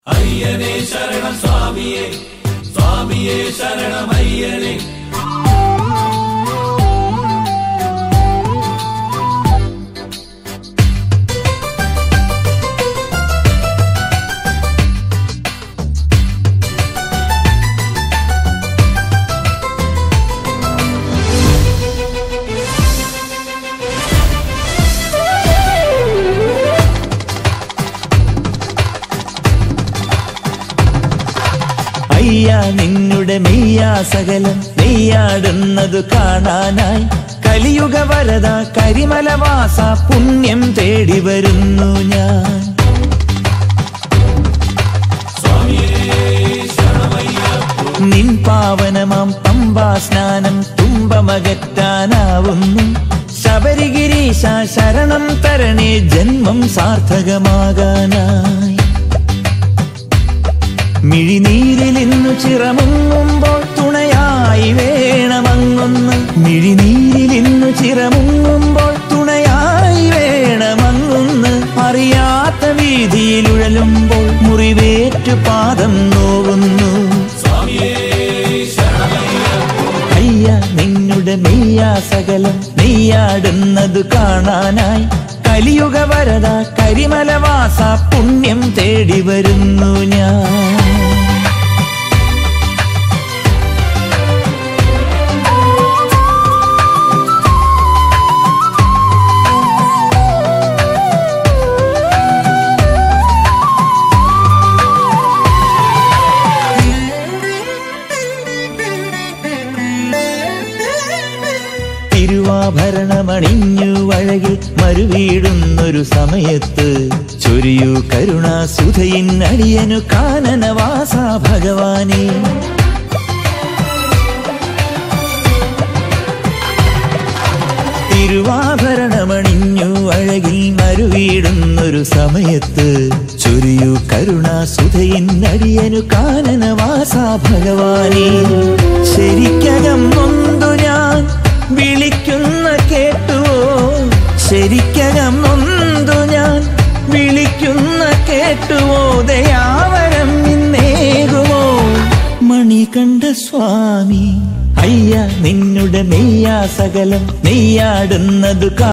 അയ്യനെ ശരണം സ്വാമിയെ സ്വാമിയെ ശരണം അയ്യനെ അയ്യ നിന്നുടെ മെയ്യാ സകലം നെയ്യാടുന്നത് കാണാനായി കലിയുഗ വരദ കരിമലവാസ പുണ്യം തേടി വരുന്നു ഞാൻ നിൻ പാവനമാം പമ്പാ സ്നാനം തുമ്പമകറ്റാനാവുന്നു ശബരിഗിരീശ ശരണം തരണേ ജന്മം സാർത്ഥകമാകാനായി മിഴിനീരിൽ ഇന്നു ചിറമുങ്ങുമ്പോൾ തുണയായി വേണമങ്ങൊന്ന് മിഴിനീരിൽ ഇന്നു ചിറമുങ്ങുമ്പോൾ തുണയായി വേണമങ്ങൊന്ന് അറിയാത്ത വീതിയിൽ ഉഴലുമ്പോൾ മുറിവേറ്റു പാദം നോവുന്നു അയ്യ നിന്നുടെ മെയ്യാ സകലം നെയ്യാടുന്നത് കാണാനായി കലിയുഗ വരദ കരിമലവാസ പുണ്യം തേടി വരുന്നു ഞാൻ തിരുവാഭരണമണിഞ്ഞു വഴകിൽ മരുവീടുന്നൊരു സമയത്ത് ചൊരിയു കരുണാസുധയിൻ അടിയനു കാനനവാസ ഭഗവാനെ തിരുവാഭരണമണിഞ്ഞു അഴകിൽ മരുവീടുന്നൊരു സമയത്ത് ചൊരിയു കരുണാസുധയിൻ അടിയനു കാനനവാസ ഭഗവാനെ ശരിക്കകം നൊന്തു ഞാൻ വിളിക്കുന്ന കേട്ടുവോ ശരിക്കകം നൊന്തു ഞാൻ വിളിക്കുന്ന കേട്ടുവോ ദയാവരം ഇന്നേകുമോ മണികണ്ഠ സ്വാമി അയ്യ നിന്നുടെ നെയ്യാ സകലം നെയ്യാടുന്നത് കാ